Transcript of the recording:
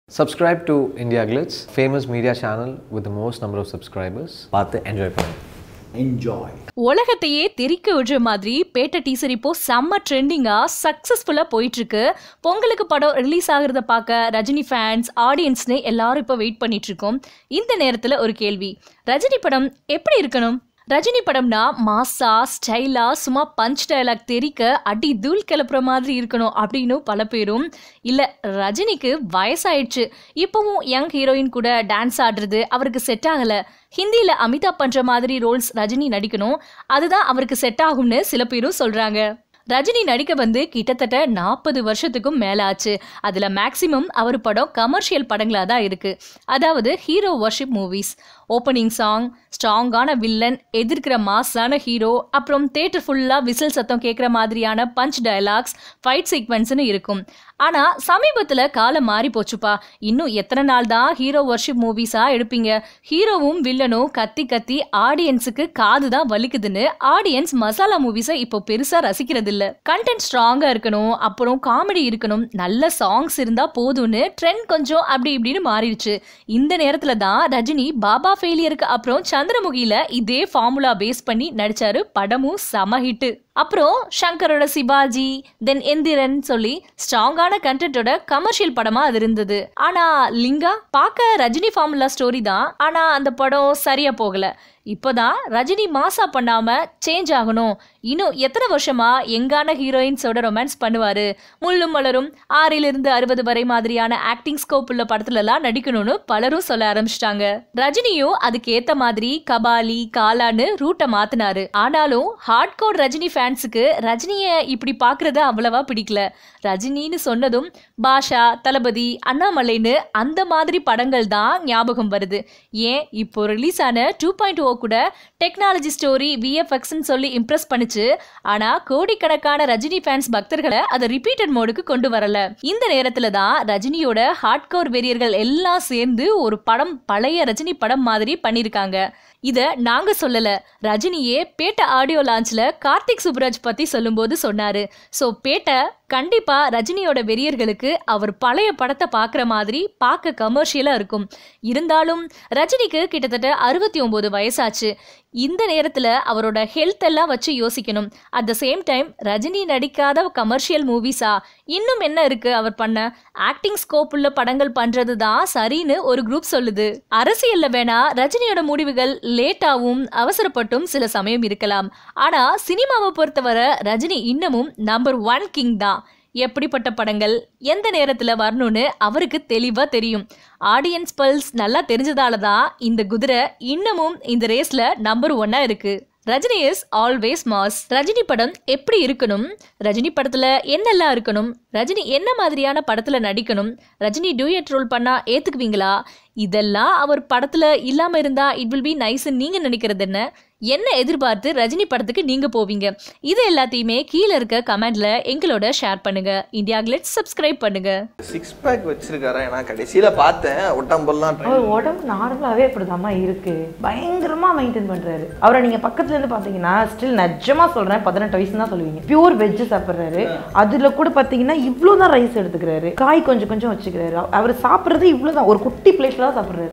Subscribe to India Glitz, famous media channel with the most number of subscribers. பார்த்து enjoy பண்ணுங்க enjoy உலகத்தையே தெறிக்க விடுற மாதிரி பேட்ட டீசர் இப்போ செம்ம ட்ரெண்டிங்கா சக்சஸ்ஃபுல்லா போயிட்டு இருக்கு பொங்கலுக்கு படம் ரிலீஸ் ஆகுறத பார்க்க ரஜினி ஃபேன்ஸ் ஆடியன்ஸ்னு எல்லாரும் இப்போ வெயிட் பண்ணிட்டு இருக்கோம் இந்த நேரத்துல ஒரு கேள்வி ரஜினி படம் எப்படி இருக்கணும் ரஜினி படம்னா மாசா ஸ்டைலா சும்மா பஞ்ச் டயலாக் தெரிக்க அடி தூள் கிளப்புற மாதிரி இருக்கணும் அப்படின்னு பல பேரும் இல்ல ரஜினிக்கு வயசாயிடுச்சு இப்பவும் யங் ஹீரோயின் கூட டான்ஸ் ஆடுறது அவருக்கு செட் ஆகல ஹிந்தியில அமிதாப் பண்ற மாதிரி ரோல்ஸ் ரஜினி நடிக்கணும் அதுதான் அவருக்கு செட் ஆகும்னு சில பேரும் சொல்றாங்க ரஜினி நடிக்க வந்து கிட்டத்தட்ட நாற்பது வருஷத்துக்கும் மேல ஆச்சு அதுல மேக்சிமம் அவர் படம் கமர்ஷியல் படங்களா தான் இருக்கு அதாவது hero worship movies opening song ஸ்ட்ராங்கான வில்லன் எதிர்க்கிற மாஸான ஹீரோ அப்புறம் தேட்டர் ஃபுல்லா விசில் சத்தம் கேட்குற மாதிரியான பஞ்ச் டயலாக்ஸ் ஃபைட் சீக்வன்ஸ்னு இருக்கும் ஆனா சமீபத்துல காலம் மாறி போச்சுப்பா இன்னும் எத்தனை நாள் தான் ஹீரோ வர்ஷிப் மூவிஸா எடுப்பீங்க ஹீரோவும் வில்லனும் கத்தி கத்தி ஆடியன்ஸுக்கு காது தான் வலிக்குதுன்னு ஆடியன்ஸ் மசாலா மூவிஸை இப்போ பெருசா ரசிக்கிறது இல்ல கண்டென்ட் ஸ்ட்ராங்கா இருக்கணும் அப்புறம் காமெடி இருக்கணும் நல்ல சாங்ஸ் இருந்தா போதும்னு ட்ரெண்ட் கொஞ்சம் அப்படி இப்படின்னு மாறிடுச்சு இந்த நேரத்துல தான் ரஜினி பாபா ஃபெயிலியருக்கு அப்புறம் சந்திரமுகியில இதே ஃபார்முலா பேஸ் பண்ணி நடிச்சாரு படமும் செம ஹிட் அப்புறம் சங்கரோட சிவாஜி தென் எந்திரன் சொல்லி ஸ்ட்ராங்கான கண்டென்ட்டோட கமர்ஷியல் படமா அது இருந்தது ஆனா லிங்கா பார்க்க ரஜினி ஃபார்முலா ஸ்டோரி தான் ஆனா அந்த படம் சரியா போகல இப்போதான் ரஜினி மாசா பண்ணாம சேஞ்ச் ஆகணும் இன்னும் எத்தனை வருஷமா எங்கான ஹீரோயின்ஸோட ரொமான்ஸ் பண்ணுவாரு முள்ளும் மலரும் ஆறிலிருந்து அறுபது வரை மாதிரியான ஆக்டிங் ஸ்கோப் உள்ள படத்துல எல்லாம் நடிக்கணும்னு பலரும் சொல்ல ஆரம்பிச்சிட்டாங்க ரஜினியும் அதுக்கு ஏத்த மாதிரி கபாலி காலான்னு ரூட்டை மாத்தினாரு ஆனாலும் ஹார்ட் கோட் ரஜினி ஃபேன்ஸுக்கு ரஜினிய இப்படி பாக்குறது அவ்வளவா பிடிக்கல ரஜினின்னு சொன்னதும் பாஷா தளபதி அண்ணாமலைன்னு அந்த மாதிரி படங்கள் தான் ஞாபகம் வருது ஏன் இப்போ ரிலீஸ் ஆன டூ பாயிண்ட் ஓ கூட டெக்னாலஜி ஸ்டோரி விஎஃப்எக்ஸ்ன்னு சொல்லி இம்ப்ரெஸ் பண்ணுச்சு ஆனா கோடிக்கணக்கான ரஜினி ஃபேன்ஸ் பக்தர்களை அதை ரிப்பீட்டட் மோடுக்கு கொண்டு வரல இந்த நேரத்துல தான் ரஜினியோட ஹார்ட்கோர் வெறியர்கள் எல்லாம் சேர்ந்து ஒரு படம் பழைய ரஜினி படம் மாதிரி பண்ணிருக்காங்க இத நாங்க சொல்லல ரஜினியே பேட்ட ஆடியோ லான்ச்ல கார்த்திக் சுப்ராஜ் பத்தி சொல்லும்போது சொன்னாரு சோ பேட்ட கண்டிப்பா ரஜினியோட வெறியர்களுக்கு அவர் பழைய படத்தை பார்க்குற மாதிரி பார்க்க கமர்ஷியலா இருக்கும் இருந்தாலும் ரஜினிக்கு கிட்டத்தட்ட அறுபத்தி ஒன்பது வயசாச்சு இந்த நேரத்துல அவரோட ஹெல்த் எல்லாம் வச்சு யோசிக்கணும் at the same time Rajini நடிக்காத கமர்ஷியல் மூவிஸா இன்னும் என்ன இருக்கு அவர் பண்ண ஆக்டிங் ஸ்கோப் உள்ள படங்கள் பண்றது தான் சரின்னு ஒரு குரூப் சொல்லுது அரசியல்ல வேணா ரஜினியோட முடிவுகள் லேட்டாவும் அவசரப்பட்டும் சில சமயம் இருக்கலாம் ஆனா சினிமாவை பொறுத்தவரை ரஜினி இன்னமும் நம்பர் ஒன் கிங் தான் எப்படிப்பட்ட படங்கள் எந்த நேரத்துல வரணும்னு அவருக்கு தெளிவா தெரியும் ஆடியன்ஸ் பல்ஸ் நல்லா தெரிஞ்சதால தான் இந்த குதிரை இன்னமும் இந்த ரேஸ்ல நம்பர் ஒன்னா இருக்கு Rajini is always mass Rajini படம் எப்படி இருக்கணும் ரஜினி படத்துல என்னெல்லாம் இருக்கணும் ரஜினி என்ன மாதிரியான படத்துல நடிக்கணும் ரஜினி டூயட் ரோல் பண்ணா ஏத்துக்குவீங்களா இதெல்லாம் அவர் படத்துல இல்லாம இருந்தா இட் வில் பி நைஸ் நீங்க நினைக்கிறது என்ன என்ன எதிர்பார்த்து ரஜினி படத்துக்கு நீங்க போவீங்க இது எல்லாத்தையுமே கீழே இருக்க கமெண்ட்ல எங்களோட ஷேர் பண்ணுங்க இந்தியா கிளிட்ஸ் சப்ஸ்கிரைப் பண்ணுங்க சிக்ஸ் பேக் வச்சிருக்காரா நான் கடைசியில பார்த்தேன் உடம்பெல்லாம் அவர் உடம்பு நார்மலாகவே அப்படிதாம்மா இருக்கு பயங்கரமா மெயின்டைன் பண்றாரு அவரை நீங்க பக்கத்துல இருந்து பாத்தீங்கன்னா ஸ்டில் நிஜமா சொல்றேன் பதினெட்டு வயசு தான் சொல்லுவீங்க பியூர் வெஜ் சாப்பிடுறாரு அதுல கூட பாத்தீங்கன்னா இவ்வளவுதான் ரைஸ் எடுத்துக்கிறாரு காய் கொஞ்சம் கொஞ்சம் வச்சுக்கிறாரு அவர் சாப்பிடுறது இவ்வளவுதான் ஒரு குட்டி பிளேட்ல தான் சாப்பிடுறாரு